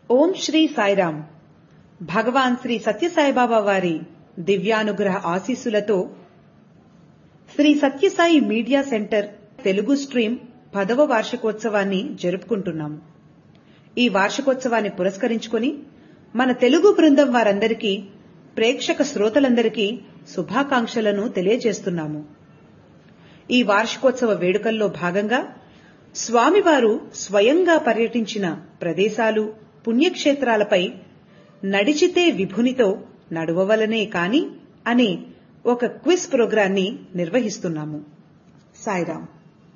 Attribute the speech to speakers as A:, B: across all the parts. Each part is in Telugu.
A: ఓం శ్రీ సాయిరామ్ భగవాన్ శ్రీ సత్యసాయిబాబా వారి దివ్యానుగ్రహ ఆశీస్సులతో Sri Sathya Sai media centre Telugu stream పదవ వార్షికోత్సవాన్ని జరుపుకుంటున్నాము ఈ వార్షికోత్సవాన్ని పురస్కరించుకుని మన తెలుగు బృందం వారందరికీ ప్రేక్షక శ్రోతలందరికీ శుభాకాంక్షలను తెలియజేస్తున్నాము ఈ వార్షికోత్సవ వేడుకల్లో భాగంగా స్వామివారు స్వయంగా పర్యటించిన ప్రదేశాలు పుణ్యక్షేత్రాలపై నడిచితే విభునితో నడువవలనే కాని అనే ఒక క్విజ్ ప్రోగ్రాన్ని నిర్వహిస్తున్నాము సాయిరాం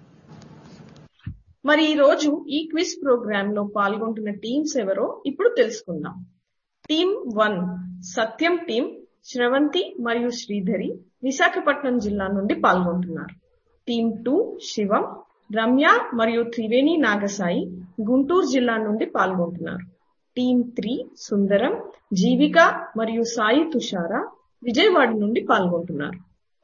B: మరి ఈ రోజు ఈ క్విజ్ ప్రోగ్రామ్ లో పాల్గొంటున్న టీమ్స్ ఎవరో ఇప్పుడు తెలుసుకుందాం team one Satyam team Sravanthi మరియు శ్రీధరి విశాఖపట్నం జిల్లా నుండి పాల్గొంటున్నారు టీమ్ టూ శివం రమ్య మరియు త్రివేణి నాగసాయి గుంటూరు జిల్లా నుండి పాల్గొంటున్నారు టీమ్ త్రీ సుందరం జీవిక మరియు సాయి తుషార విజయవాడ నుండి పాల్గొంటున్నారు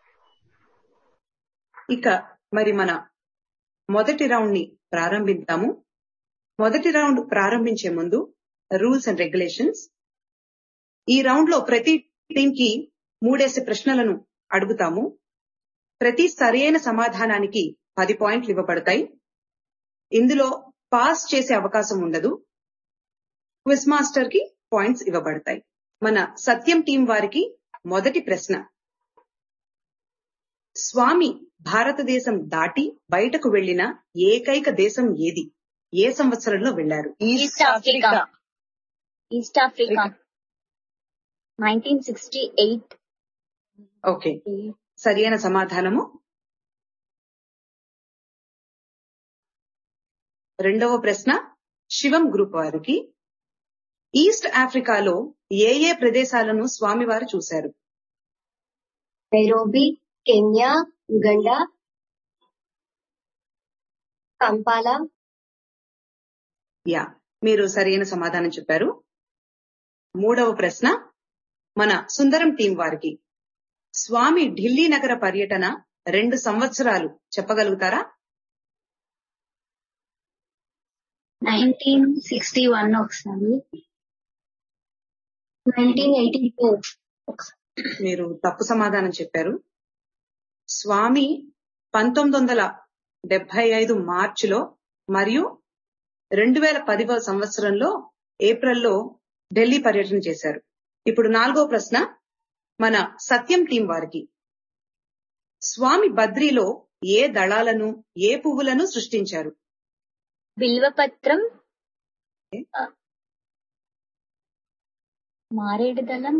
A: ఇక మరి మన మొదటి రౌండ్ ని ప్రారంభిద్దాము మొదటి రౌండ్ ప్రారంభించే ముందు రూల్స్ అండ్ రెగ్యులేషన్స్ ఈ రౌండ్ లో ప్రతి టీం కి మూడేసి ప్రశ్నలను అడుగుతాము ప్రతి సరైన సమాధానానికి పది పాయింట్లు ఇవ్వబడతాయి ఇందులో పాస్ చేసే అవకాశం ఉండదు క్విజ్ మాస్టర్ కి పాయింట్స్ ఇవ్వబడతాయి మన సత్యం టీం వారికి మొదటి ప్రశ్న స్వామి భారతదేశం దాటి బయటకు వెళ్లిన ఏకైక దేశం ఏది ఏ సంవత్సరంలో వెళ్లారు
C: East Africa East Africa nineteen sixty eight
A: okay సరైన సమాధానము రెండవ ప్రశ్న శివం గ్రూప్ వారికి ఈస్ట్ ఆఫ్రికాలో ఏ ఏ ప్రదేశాలను స్వామివారు చూశారు
C: Nairobi Kenya Uganda Kampala
A: yeah మీరు సరైన సమాధానం చెప్పారు మూడవ ప్రశ్న మన సుందరం టీం వారికి స్వామి ఢిల్లీ నగర పర్యటన రెండు సంవత్సరాలు చెప్పగలుగుతారా
C: నైన్టీన్ సిక్స్టీ వన్ ఒకసారి నైన్టీన్ ఎయిటీ టూ
A: మీరు తప్పు సమాధానం చెప్పారు స్వామి పంతొమ్మిది వందల డెబ్బై ఐదు మార్చిలో మరియు రెండు వేల పదివ సంవత్సరంలో ఏప్రిల్లో ఢిల్లీ పర్యటన చేశారు ఇప్పుడు నాలుగో ప్రశ్న మన సత్యం టీం వారికి స్వామి బద్రీలో ఏ దళాలను ఏ పువ్వులను సృష్టించారు
C: బిల్వపత్రం మారేడు దళం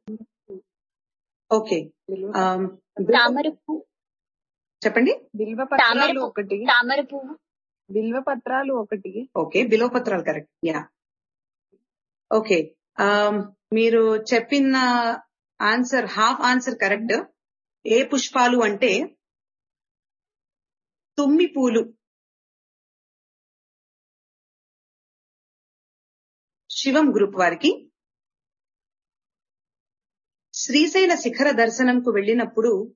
A: ఓకే
C: తామర పువ్వు
A: చెప్పండి
D: బిల్వ
C: తామర
D: పత్రాలు
C: పువ్వు
D: ఒకటి
C: తామర పువ్వు
D: బిల్వ పత్రాలు ఒకటి
A: ఓకే బిలోపత్రాలు కరెక్ట్ యా ఓకే మీరు చెప్పిన ఆన్సర్ హాఫ్ ఆన్సర్ కరెక్ట్ ఏ పుష్పాలు అంటే తుమ్మి పూలు శివం గ్రూప్ వారికి శ్రీశైల శిఖర దర్శనంకు వెళ్ళినప్పుడు